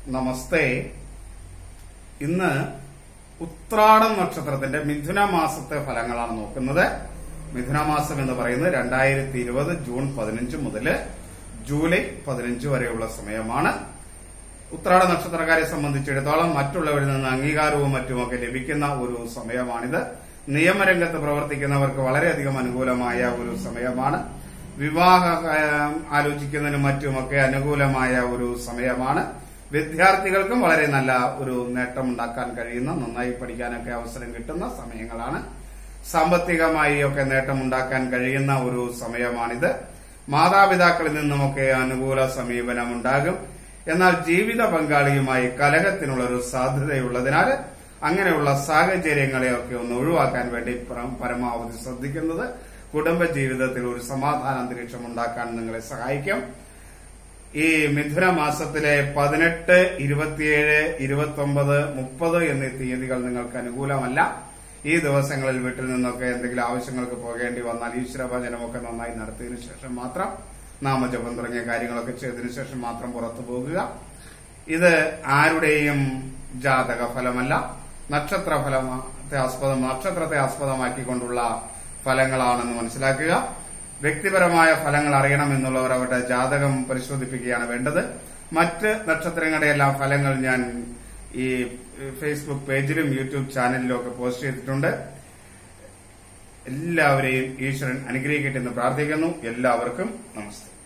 നമസ്തേ ഇന്ന് ഉത്രാടം നക്ഷത്രത്തിന്റെ മിഥുന മാസത്തെ ഫലങ്ങളാണ് നോക്കുന്നത് മിഥുന മാസം എന്ന് പറയുന്നത് രണ്ടായിരത്തി ഇരുപത് ജൂൺ പതിനഞ്ച് മുതൽ ജൂലൈ പതിനഞ്ച് വരെയുള്ള സമയമാണ് ഉത്രാട നക്ഷത്രക്കാരെ സംബന്ധിച്ചിടത്തോളം മറ്റുള്ളവരിൽ നിന്ന് അംഗീകാരവും മറ്റുമൊക്കെ ലഭിക്കുന്ന ഒരു സമയമാണിത് നിയമരംഗത്ത് പ്രവർത്തിക്കുന്നവർക്ക് വളരെയധികം അനുകൂലമായ ഒരു സമയമാണ് വിവാഹ ഏഹ്, ആലോചിക്കുന്നതിനും മറ്റുമൊക്കെ അനുകൂലമായ ഒരു സമയമാണ് വിദ്യാർത്ഥികൾക്കും വളരെ നല്ല ഒരു നേട്ടം ഉണ്ടാക്കാൻ കഴിയുന്ന നന്നായി പഠിക്കാനൊക്കെ അവസരം കിട്ടുന്ന സമയങ്ങളാണ് സാമ്പത്തികമായി ഒക്കെ നേട്ടമുണ്ടാക്കാൻ കഴിയുന്ന ഒരു സമയമാണിത് മാതാപിതാക്കളിൽ നിന്നുമൊക്കെ അനുകൂല സമീപനം ഉണ്ടാകും എന്നാൽ ജീവിത പങ്കാളിയുമായി കലഹത്തിനുള്ള ഒരു സാധ്യതയുള്ളതിനാൽ അങ്ങനെയുള്ള സാഹചര്യങ്ങളെയൊക്കെ ഒന്ന് ഒഴിവാക്കാൻ വേണ്ടി പര- പരമാവധി ശ്രദ്ധിക്കുന്നത് കുടുംബ ജീവിതത്തിൽ ഒരു സമാധാന അന്തരീക്ഷം ഉണ്ടാക്കാൻ നിങ്ങളെ സഹായിക്കും ഈ മിഥുന മാസത്തിലെ പതിനെട്ട് ഇരുപത്തിയേഴ് ഇരുപത്തി ഒമ്പത് മുപ്പത് എന്നീ തീയതികൾ നിങ്ങൾക്ക് അനുകൂലമല്ല ഈ ദിവസങ്ങളിൽ വീട്ടിൽ നിന്നൊക്കെ എന്തെങ്കിലും ആവശ്യങ്ങൾക്ക് പോകേണ്ടി വന്നാൽ ഈശ്വരഭജനമൊക്കെ നന്നായി നടത്തിയതിനു ശേഷം മാത്രം നാമജപം തുടങ്ങിയ കാര്യങ്ങളൊക്കെ ചെയ്തതിനു ശേഷം മാത്രം പുറത്തു പോകുക ഇത് ആരുടെയും ജാതക ഫലമല്ല നക്ഷത്ര ഫലത്തെ ആസ്പദം നക്ഷത്രത്തെ ആസ്പദമാക്കിക്കൊണ്ടുള്ള ഫലങ്ങളാണെന്ന് മനസ്സിലാക്കുക വ്യക്തിപരമായ ഫലങ്ങൾ അറിയണമെന്നുള്ളവർ അവരുടെ ജാതകം പരിശോധിപ്പിക്കുകയാണ് വേണ്ടത് മറ്റ് നക്ഷത്രങ്ങളുടെ എല്ലാം ഫലങ്ങൾ ഞാൻ ഈ ഫേസ്ബുക്ക് പേജിലും യൂട്യൂബ് ചാനലിലും ഒക്കെ പോസ്റ്റ് ചെയ്തിട്ടുണ്ട് എല്ലാവരെയും ഈശ്വരൻ അനുഗ്രഹിക്കട്ടെ എന്ന് പ്രാർത്ഥിക്കുന്നു എല്ലാവർക്കും നമസ്തേ